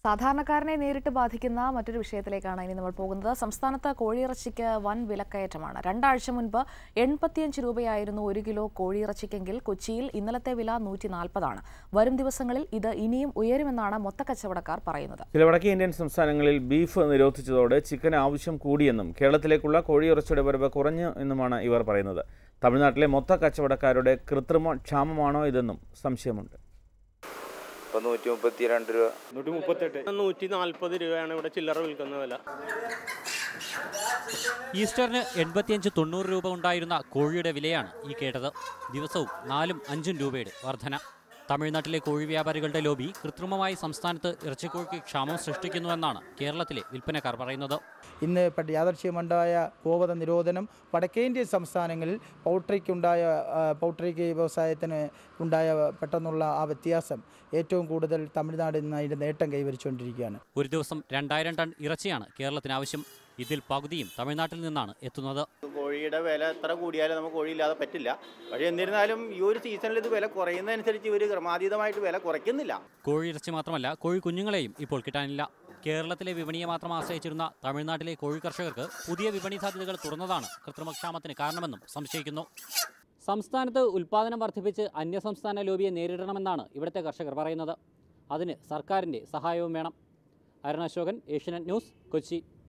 സാധാരണക്കാരനെ നേരിട്ട് ബാധിക്കുന്ന മറ്റൊരു വിഷയത്തിലേക്കാണ് ഇനി നമ്മൾ പോകുന്നത് സംസ്ഥാനത്ത് കോഴിയിറച്ചിക്ക് വൻ വിലക്കയറ്റമാണ് രണ്ടാഴ്ച മുൻപ് എൺപത്തിയഞ്ച് രൂപയായിരുന്നു ഒരു കിലോ കോഴിയിറച്ചിക്കെങ്കിൽ കൊച്ചിയിൽ ഇന്നലത്തെ വില നൂറ്റി നാൽപ്പതാണ് വരും ദിവസങ്ങളിൽ ഇത് ഇനിയും ഉയരുമെന്നാണ് മൊത്തക്കച്ചവടക്കാർ പറയുന്നത് ചില വടക്കേ ഇന്ത്യൻ സംസ്ഥാനങ്ങളിൽ ബീഫ് നിരോധിച്ചതോടെ ചിക്കൻ ആവശ്യം കൂടിയെന്നും കേരളത്തിലേക്കുള്ള കോഴിയിറച്ചിയുടെ വരവ് കുറഞ്ഞു എന്നുമാണ് ഇവർ പറയുന്നത് തമിഴ്നാട്ടിലെ മൊത്ത കച്ചവടക്കാരുടെ കൃത്രിമ ക്ഷാമമാണോ ഇതെന്നും സംശയമുണ്ട് ഇപ്പം നൂറ്റി മുപ്പത്തി രണ്ട് രൂപ നൂറ്റി മുപ്പത്തെട്ട് നൂറ്റി നാൽപ്പത് രൂപയാണ് ഇവിടെ ചില്ലറ വിൽക്കുന്ന വില ഈസ്റ്ററിന് എൺപത്തിയഞ്ച് തൊണ്ണൂറ് രൂപ ഉണ്ടായിരുന്ന കോഴിയുടെ വിലയാണ് ഈ കേട്ടത് ദിവസവും നാലും അഞ്ചും രൂപയുടെ വർധന തമിഴ്നാട്ടിലെ കോഴി വ്യാപാരികളുടെ ലോബി കൃത്രിമമായി സംസ്ഥാനത്ത് ഇറച്ചിക്കോഴിക്ക് ക്ഷാമം സൃഷ്ടിക്കുന്നുവെന്നാണ് കേരളത്തിലെ വിൽപ്പനക്കാർ പറയുന്നത് ഇന്ന് പ- യാദൃശ്യമുണ്ടായ ഗോവധ നിരോധനം വടക്കേന്ത്യൻ സംസ്ഥാനങ്ങളിൽ പൗൾട്രിക്കുണ്ടായ ആ, പൗൾട്രിക്ക് വ്യവസായത്തിന് ഉണ്ടായ പെട്ടെന്നുള്ള ആ വ്യത്യാസം ഏറ്റവും കൂടുതൽ തമിഴ്നാടിൽ നിന്ന് അതിൻ്റെ നേട്ടം കൈവരിച്ചുകൊണ്ടിരിക്കുകയാണ് ഒരു ദിവസം രണ്ടായിരം ടൺ ഇറച്ചിയാണ് കേരളത്തിന് ആവശ്യം ഇതിൽ പകുതിയും തമിഴ്നാട്ടിൽ നിന്നാണ് എത്തുന്നത് കോഴിയുടെ വില എത്ര കൂടിയാലും നമുക്ക് കോഴിയില്ലാതെ പറ്റില്ല പക്ഷേ എന്നിരുന്നാലും ഈ ഒരു സീസണിൽ ഇത് വില കുറയുന്നതനുസരിച്ച് ഇവർ ക്രമാതീതമായിട്ട് വില കുറയ്ക്കുന്നില്ല കോഴി ഇറച്ചി മാത്രമല്ല കോഴി കുഞ്ഞുങ്ങളെയും ഇപ്പോൾ കിട്ടാനില്ല കേരളത്തിലെ വിപണിയെ മാത്രം ആശ്രയിച്ചിരുന്ന തമിഴ്നാട്ടിലെ കോഴി കർഷകർക്ക് പുതിയ വിപണി സാധ്യതകൾ തുറന്നതാണ് കൃത്രിമക്ഷാമത്തിന് കാരണമെന്നും സംശയിക്കുന്നു സംസ്ഥാനത്ത് ഉൽപ്പാദനം വർദ്ധിപ്പിച്ച് അന്യസംസ്ഥാന ലോബിയെ നേരിടണമെന്നാണ് ഇവിടുത്തെ കർഷകർ പറയുന്നത് അതിന് സർക്കാരിൻ്റെ സഹായവും വേണം അരുണാശോകൻ ഏഷ്യനെറ്റ് ന്യൂസ് കൊച്ചി